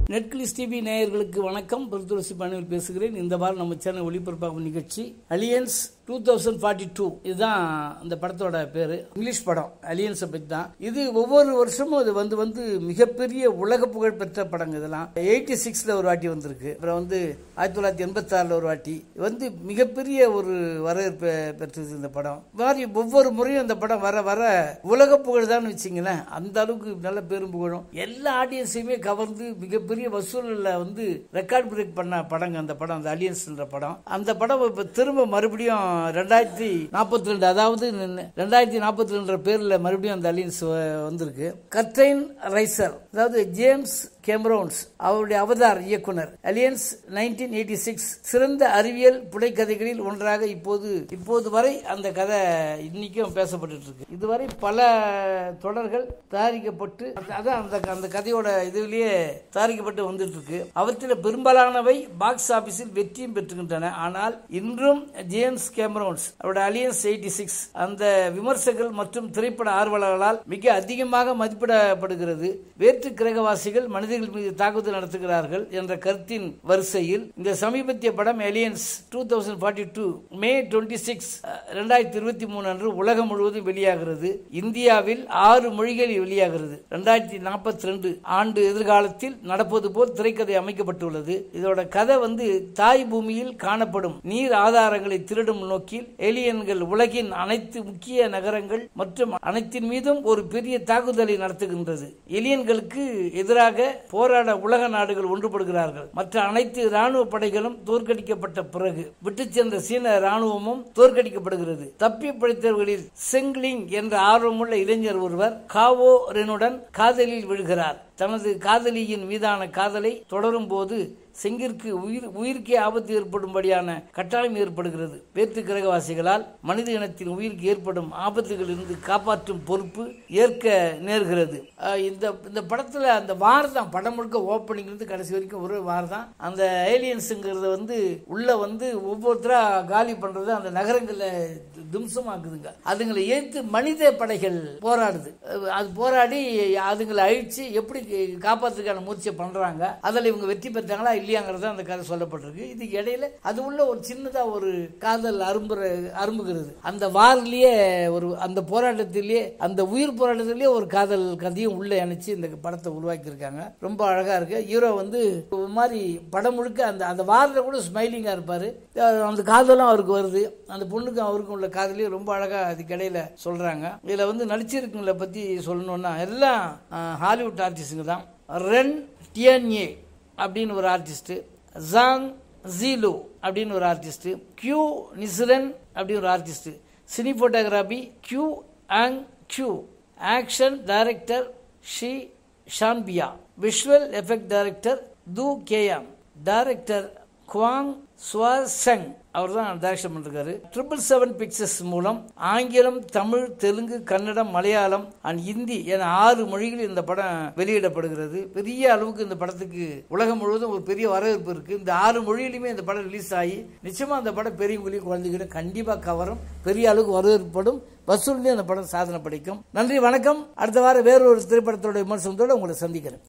நெட்கிளிஸ் TV நேயர்களுக்கு வணக்கம் பொருத்துளசி பாணியில் பேசுகிறேன் இந்த வாரம் நம்ம சேனல் ஒளிபரப்பாகும் நிகழ்ச்சி aliens two thousand forty two இதுதான் இந்த படத்தோட பேரு இங்கிலீஷ் படம் அலியன்ஸை பற்றி தான் இது ஒவ்வொரு வருஷமும் இது வந்து வந்து மிகப்பெரிய உலக புகழ் பெற்ற படங்க இதெல்லாம் எயிட்டி சிக்ஸ்ல ஒரு வாட்டி வந்திருக்கு அப்புறம் வந்து ஆயிரத்தி தொள்ளாயிரத்தி எண்பத்தி ஆறுல ஒரு வாட்டி வந்து மிகப்பெரிய ஒரு வரவேற்பு பெற்றது இந்த படம் மாதிரி ஒவ்வொரு முறையும் இந்த படம் வர வர உலக புகழ் தான் வச்சிங்களேன் அந்த அளவுக்கு நல்ல பெரும் புகழும் எல்லா ஆடியன்ஸையுமே கவர்ந்து மிகப்பெரிய வசூலில் வந்து ரெக்கார்ட் பிரேக் பண்ண படங்க அந்த படம் அந்த அலியன்ஸ்ன்ற படம் அந்த படம் இப்போ திரும்ப மறுபடியும் ரெண்டாயிரத்தி நாற்பத்தி ரெண்டு அதாவது ரெண்டாயிரத்தி நாற்பத்தி ரெண்டு பேர்ல மறுபடியும் அந்த அலியன்ஸ் வந்திருக்கு கர்டைன் ரைசர் அதாவது ஜேம்ஸ் கேமரோன்ஸ் அவருடைய அவதார் இயக்குனர் அலியன்ஸ் நைன்டீன் எயிட்டி சிக்ஸ் சிறந்த அறிவியல் புனைக்கதைகளில் ஒன்றாக இப்போது இப்போது வரை அந்த கதை இன்னைக்கும் பேசப்பட்டு இருக்கு இதுவரை பல தொடர்கள் தயாரிக்கப்பட்டு அதான் அந்த அந்த கதையோட இதுலயே தயாரிக்கப்பட்டு வந்துட்டு இருக்கு அவற்றில் பெரும்பாலானவை பாக்ஸ் ஆபீஸில் வெற்றியும் பெற்றுகின்றன ஆனால் இன்றும் ஜேம்ஸ் கேமரோன்ஸ் அவருடைய அலியன்ஸ் எயிட்டி சிக்ஸ் அந்த விமர்சகர்கள் மற்றும் திரைப்பட ஆர்வலர்களால் மிக அதிகமாக மதிப்பிடப்படுகிறது வேற்று கிரகவாசிகள் மனிதர்கள் மீது தாக்குதல் நடத்துகிறார்கள் என்ற கருத்தின் வரிசையில் இந்த சமீபத்திய படம் aliens two thousand forty two May twenty six ரெண்டாயிரத்தி இருபத்தி மூணு அன்று உலகம் முழுவதும் வெளியாகிறது இந்தியாவில் ஆறு மொழிகளில் வெளியாகிறது ரெண்டாயிரத்தி நாற்பத்தி ரெண்டு ஆண்டு எதிர்காலத்தில் நடப்பது போல் திரைக்கதை அமைக்கப்பட்டுள்ளது இதோட கதை வந்து தாய் பூமியில் காணப்படும் நீர் ஆதாரங்களை திருடும் நோக்கில் ஏலியன்கள் உலகின் அனைத்து முக்கிய நகரங்கள் மற்றும் அனைத்தின் மீதும் ஒரு பெரிய தாக்குதலை நடத்துகின்றது எலியன்களுக்கு எதிராக போராட உலக நாடுகள் ஒன்றுபடுகிறார்கள் மற்ற அனைத்து ராணுவ படைகளும் தோற்கடிக்கப்பட்ட பிறகு விட்டு சென்ற சீன ராணுவமும் தோற்கடிக்கப்படுகிறது தப்பி பிடித்தவர்களில் செங்லிங் என்ற ஆர்வமுள்ள இளைஞர் ஒருவர் காவோ ரெனுடன் காதலில் விழுகிறார் தனது காதலியின் மீதான காதலை தொடரும் போது செங்கிற்கு உயிர் உயிருக்கே ஆபத்து ஏற்படும்படியான கட்டாயம் ஏற்படுகிறது வேற்று கிரகவாசிகளால் மனித இனத்தின் உயிருக்கு ஏற்படும் ஆபத்துகளிலிருந்து காப்பாற்றும் பொறுப்பு ஏற்க நேர்கிறது இந்த இந்த படத்துல அந்த வார் தான் படம் முழுக்க ஓப்பனிங் இருந்து கடைசி வரைக்கும் ஒரு வார் தான் அந்த ஏலியன்ஸுங்கிறத வந்து உள்ள வந்து ஒவ்வொருத்தரா காலி பண்றது அந்த நகரங்கள்ல தும்சமாக்குதுங்க அதுங்களை ஏற்று மனித படைகள் போராடுது அது போராடி அதுங்களை அழிச்சு எப்படி காப்பாத்துக்கான முயற்சியை பண்றாங்க அதில் இவங்க வெற்றி பெற்றாங்களா இல்லையாங்கிறது அந்த கதை சொல்லப்பட்டிருக்கு இது இடையில அது உள்ள ஒரு சின்னதா ஒரு காதல் அரும்புற அரும்புகிறது அந்த வாரிலேயே ஒரு அந்த போராட்டத்திலேயே அந்த உயிர் போராட்டத்திலேயே ஒரு காதல் கதையும் உள்ள இணைச்சு இந்த படத்தை உருவாக்கி இருக்காங்க ரொம்ப அழகா இருக்கு ஹீரோ வந்து ஒரு மாதிரி படம் முழுக்க அந்த அந்த வாரில் கூட ஸ்மைலிங்கா இருப்பாரு அந்த காதலும் அவருக்கு வருது அந்த பொண்ணுக்கும் அவருக்கும் உள்ள காதலையும் ரொம்ப அழகா அதுக்கு இடையில சொல்றாங்க இதுல வந்து நடிச்சிருக்குங்களை பத்தி சொல்லணும்னா எல்லாம் ஹாலிவுட் ஆர்டிஸ்டுங்க தான் ரென் டிஎன்ஏ அப்படின்னு ஒரு ஆர்டிஸ்ட் ஜாங் ஜீலு அப்படின்னு ஒரு ஆர்டிஸ்ட் கியூ நிஸ்ரன் அப்படின்னு ஒரு ஆர்டிஸ்ட் சினி போட்டோகிராபி கியூ ஆங் கியூ ஆக்ஷன் டைரக்டர் ஷி ஷான்பியா விஷுவல் எஃபெக்ட் டைரக்டர் து கேயாம் டைரக்டர் குவாங் சுவாசங் அவர் தான் டைரக்ஷன் பண்ணிருக்காரு ட்ரிபிள் செவன் பிக்சர்ஸ் மூலம் ஆங்கிலம் தமிழ் தெலுங்கு கன்னடம் மலையாளம் அண்ட் ஹிந்தி என ஆறு மொழிகளில் இந்த படம் வெளியிடப்படுகிறது பெரிய அளவுக்கு இந்த படத்துக்கு உலகம் முழுவதும் ஒரு பெரிய வரவேற்பு இருக்கு இந்த ஆறு மொழியிலுமே இந்த படம் ரிலீஸ் ஆகி நிச்சயமா அந்த படம் பெரியவங்களையும் குழந்தைகளையும் கண்டிப்பா கவரும் பெரிய அளவுக்கு வரவேற்படும் வசூல்லையும் அந்த படம் சாதனை படைக்கும் நன்றி வணக்கம் அடுத்த வாரம் வேறொரு திரைப்படத்தோட விமர்சனத்தோட உங்களை சந்திக்கிறேன்